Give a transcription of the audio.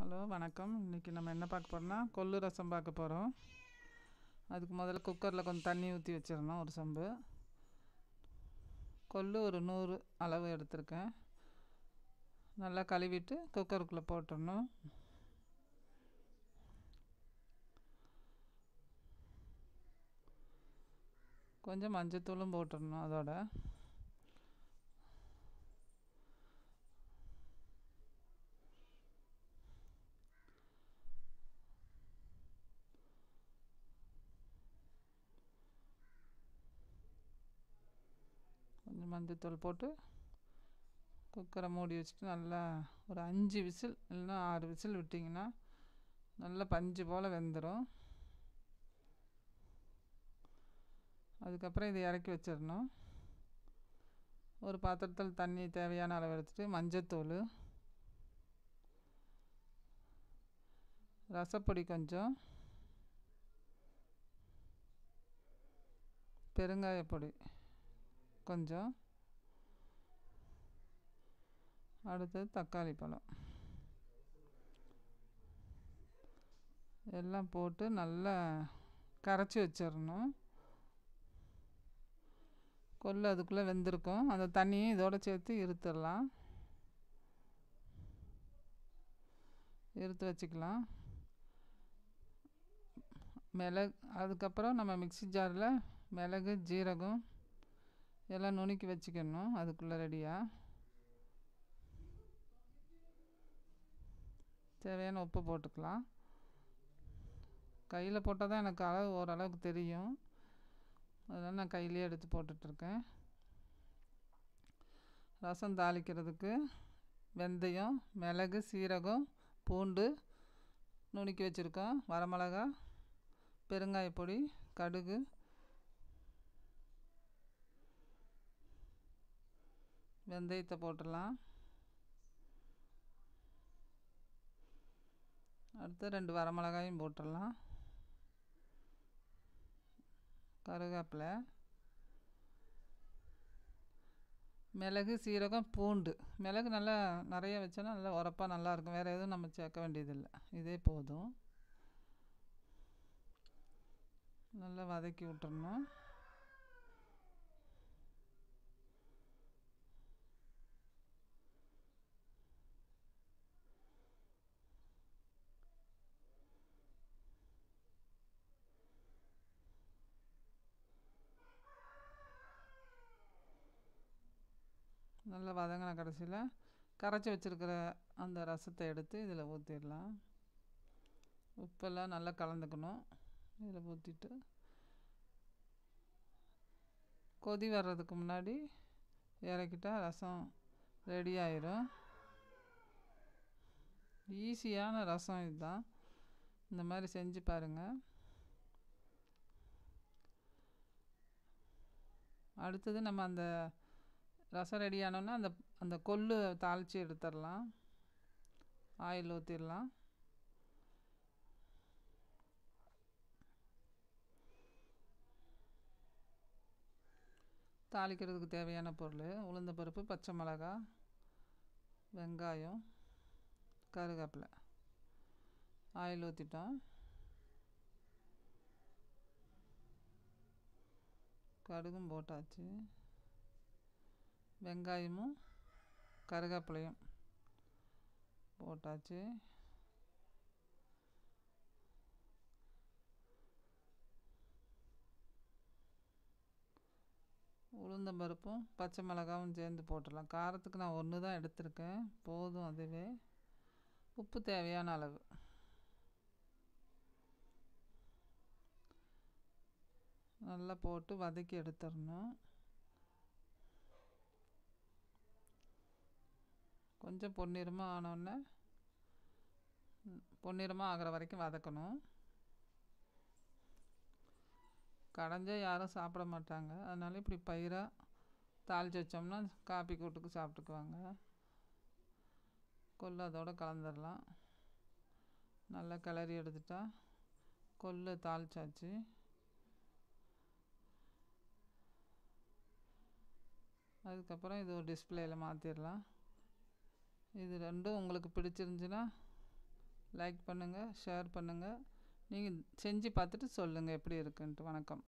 hello வணக்கம் இன்றைக்கி நம்ம என்ன பார்க்க போகிறோம்னா கொள்ளு ரசம் பார்க்க போகிறோம் அதுக்கு முதல்ல குக்கரில் கொஞ்சம் தண்ணி ஊற்றி வச்சிடணும் ஒரு சொம்பு கொள்ளு ஒரு நூறு அளவு எடுத்திருக்கேன் நல்லா கழுவிட்டு குக்கருக்குள்ளே போட்டுடணும் கொஞ்சம் மஞ்சத்தூளும் போட்டுடணும் அதோட கொஞ்சம் மஞ்சத்தூள் போட்டு குக்கரை மூடி வச்சுட்டு நல்லா ஒரு அஞ்சு விசில் இல்லைன்னா ஆறு விசில் விட்டிங்கன்னா நல்லா பஞ்சு போல் வெந்துடும் அதுக்கப்புறம் இதை இறக்கி வச்சிடணும் ஒரு பாத்திரத்தில் தண்ணி தேவையான அளவு எடுத்துகிட்டு மஞ்சத்தூள் ரசப்பொடி கொஞ்சம் பெருங்காயப்பொடி கொஞ்சம் அடுத்தது தக்காளி பழம் எல்லாம் போட்டு நல்லா கரைச்சி வச்சிடணும் கொள்ளு அதுக்குள்ளே வெந்திருக்கும் அந்த தண்ணியும் இதோடு சேர்த்து இருத்துடலாம் இருத்து வச்சுக்கலாம் மிளகு அதுக்கப்புறம் நம்ம மிக்சி ஜாரில் மிளகு ஜீரகம் எல்லாம் நுணுக்கி வச்சுக்கணும் அதுக்குள்ளே ரெடியாக தேவையான உப்பு போட்டுக்கலாம் கையில் போட்டால் தான் எனக்கு அளவு ஓரளவுக்கு தெரியும் அதனால் நான் கையிலே எடுத்து போட்டுட்ருக்கேன் ரசம் தாளிக்கிறதுக்கு வெந்தயம் மிளகு சீரகம் பூண்டு நுணுக்கி வச்சுருக்கோம் வரமிளகா பெருங்காயப்பொடி கடுகு வெந்தயத்தை போட்டுடலாம் அடுத்து ரெண்டு வரமிளகாயும் போட்டுடலாம் கருவேப்பிலை மிளகு சீரகம் பூண்டு மிளகு நல்லா நிறைய வச்சோன்னா நல்லா உரப்பாக நல்லாயிருக்கும் வேறு எதுவும் நம்ம சேர்க்க வேண்டியதில்லை இதே போதும் நல்லா வதக்கி விட்டுறணும் நல்லா வதங்கின கடைசியில் கரைச்சி வச்சுருக்கிற அந்த ரசத்தை எடுத்து இதில் ஊற்றிடலாம் உப்பெல்லாம் நல்லா கலந்துக்கணும் இதில் ஊற்றிட்டு கொதி வர்றதுக்கு முன்னாடி இறக்கிட்டால் ரசம் ரெடி ஆயிரும் ஈஸியான ரசம் இதுதான் இந்த மாதிரி செஞ்சு பாருங்கள் அடுத்தது நம்ம அந்த ரசம் ரெடி ஆனோன்னா அந்த அந்த கொள்ளு தாளித்து எடுத்துடலாம் ஆயில் ஊற்றிடலாம் தாளிக்கிறதுக்கு தேவையான பொருள் உளுந்த பருப்பு பச்சை மிளகா வெங்காயம் கருவேப்பிலை ஆயில் ஊற்றிட்டோம் கடுகும் போட்டாச்சு வெங்காயமும் கருவேப்பிலையும் போட்டாச்சு உளுந்தம்பருப்பும் பச்சை மிளகாவும் சேர்ந்து போட்டுடலாம் காரத்துக்கு நான் ஒன்று தான் எடுத்திருக்கேன் போதும் அதுவே உப்பு தேவையான அளவு நல்லா போட்டு வதக்கி எடுத்துடணும் கொஞ்சம் பொன்னிறமாக ஆனோடனே பொன்னிறமாக ஆகிற வரைக்கும் வதக்கணும் கடைஞ்சா யாரும் சாப்பிட மாட்டாங்க அதனால இப்படி பயிராக தாளித்து வச்சோம்னா காப்பி கூட்டுக்கு சாப்பிட்டுக்குவாங்க கொள்ளு அதோடு கலந்துடலாம் நல்லா கிளறி எடுத்துட்டா கொள்ளு தாளிச்சாச்சு அதுக்கப்புறம் இது ஒரு டிஸ்பிளேயில் மாற்றிடலாம் இது ரெண்டும் உங்களுக்கு பிடிச்சிருந்துச்சின்னா லைக் பண்ணுங்கள் ஷேர் பண்ணுங்கள் நீங்கள் செஞ்சு பார்த்துட்டு சொல்லுங்கள் எப்படி இருக்குன்ட்டு வணக்கம்